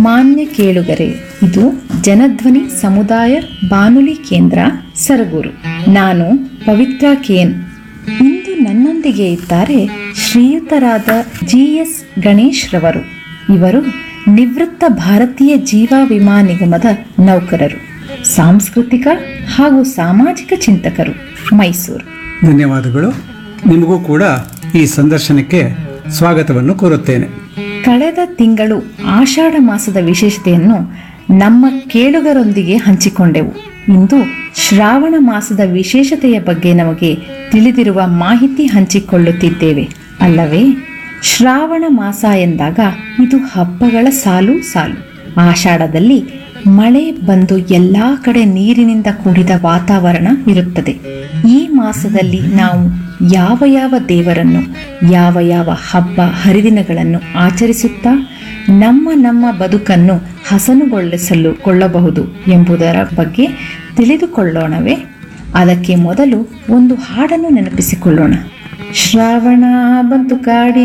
ಮಾನ್ಯ ಕೇಳುಗರೆ ಇದು ಜನಧ್ವನಿ ಸಮುದಾಯ ಬಾನುಲಿ ಕೇಂದ್ರ ಸರಗೂರು ನಾನು ಪವಿತ್ರ ಕೇನ್ ಇಂದು ನನ್ನೊಂದಿಗೆ ಇದ್ದಾರೆ ಶ್ರೀಯುತರಾದ ಜಿ ಎಸ್ ಗಣೇಶ್ ರವರು ಇವರು ನಿವೃತ್ತ ಭಾರತೀಯ ಜೀವ ವಿಮಾ ನಿಗಮದ ನೌಕರರು ಸಾಂಸ್ಕೃತಿಕ ಹಾಗೂ ಸಾಮಾಜಿಕ ಚಿಂತಕರು ಮೈಸೂರು ಧನ್ಯವಾದಗಳು ನಿಮಗೂ ಕೂಡ ಈ ಸಂದರ್ಶನಕ್ಕೆ ಸ್ವಾಗತವನ್ನು ಕೋರುತ್ತೇನೆ ಕಳೆದ ತಿಂಗಳು ಆಷಾಢ ಮಾಸದ ವಿಶೇಷತೆಯನ್ನು ನಮ್ಮ ಕೇಳುಗರೊಂದಿಗೆ ಹಂಚಿಕೊಂಡೆವು ಇಂದು ಶ್ರಾವಣ ಮಾಸದ ವಿಶೇಷತೆಯ ಬಗ್ಗೆ ನಮಗೆ ತಿಳಿದಿರುವ ಮಾಹಿತಿ ಹಂಚಿಕೊಳ್ಳುತ್ತಿದ್ದೇವೆ ಅಲ್ಲವೇ ಶ್ರಾವಣ ಮಾಸ ಎಂದಾಗ ಇದು ಹಬ್ಬಗಳ ಸಾಲು ಸಾಲು ಆಷಾಢದಲ್ಲಿ ಮಳೆ ಬಂದು ಎಲ್ಲಾ ಕಡೆ ನೀರಿನಿಂದ ಕೂಡಿದ ವಾತಾವರಣ ಇರುತ್ತದೆ ಈ ಮಾಸದಲ್ಲಿ ನಾವು ಯಾವ ಯಾವ ದೇವರನ್ನು ಯಾವ ಯಾವ ಹಬ್ಬ ಹರಿದಿನಗಳನ್ನು ಆಚರಿಸುತ್ತಾ ನಮ್ಮ ನಮ್ಮ ಬದುಕನ್ನು ಹಸನುಗೊಳಿಸಲು ಕೊಳ್ಳಬಹುದು ಎಂಬುದರ ಬಗ್ಗೆ ತಿಳಿದುಕೊಳ್ಳೋಣವೇ ಅದಕ್ಕೆ ಮೊದಲು ಒಂದು ಹಾಡನ್ನು ನೆನಪಿಸಿಕೊಳ್ಳೋಣ ಶ್ರಾವಣ ಬಂತು ಕಾಡಿ